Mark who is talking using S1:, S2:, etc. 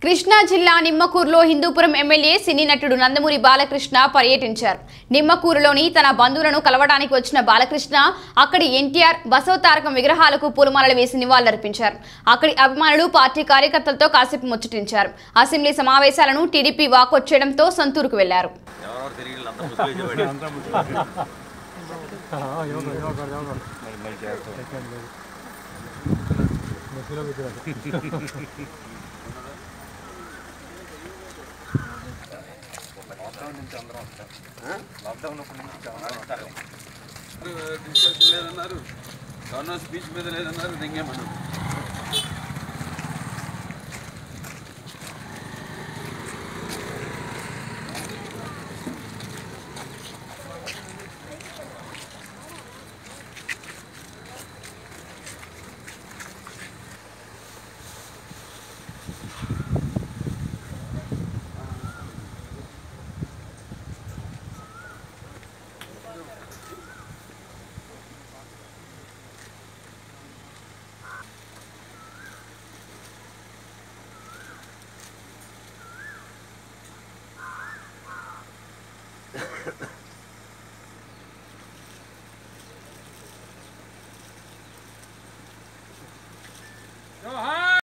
S1: కృష్ణా జిల్లా నిమ్మకూరులో హిందూపురం ఎమ్మెల్యే సినీ నటుడు నందమూరి బాలకృష్ణ పర్యటించారు నిమ్మకూరులోని తన బంధువులను కలవడానికి వచ్చిన బాలకృష్ణ అక్కడి ఎన్టీఆర్ బసవతారకం విగ్రహాలకు పూలమాలలు వేసి నివాళులర్పించారు అక్కడి అభిమానులు పార్టీ కార్యకర్తలతో కాసేపు ముచ్చటించారు అసెంబ్లీ సమావేశాలను టీడీపీ వాకౌట్ చేయడంతో సొంతూరుకు వెళ్లారు
S2: ఎవరెవరు తెలియదు అంతా ముసుగులు చెప్పాడు
S3: డిస్కషన్ లేదన్నారు గవర్నర్ స్పీచ్ మీద లేదన్నారు ఇంకేమన్నారు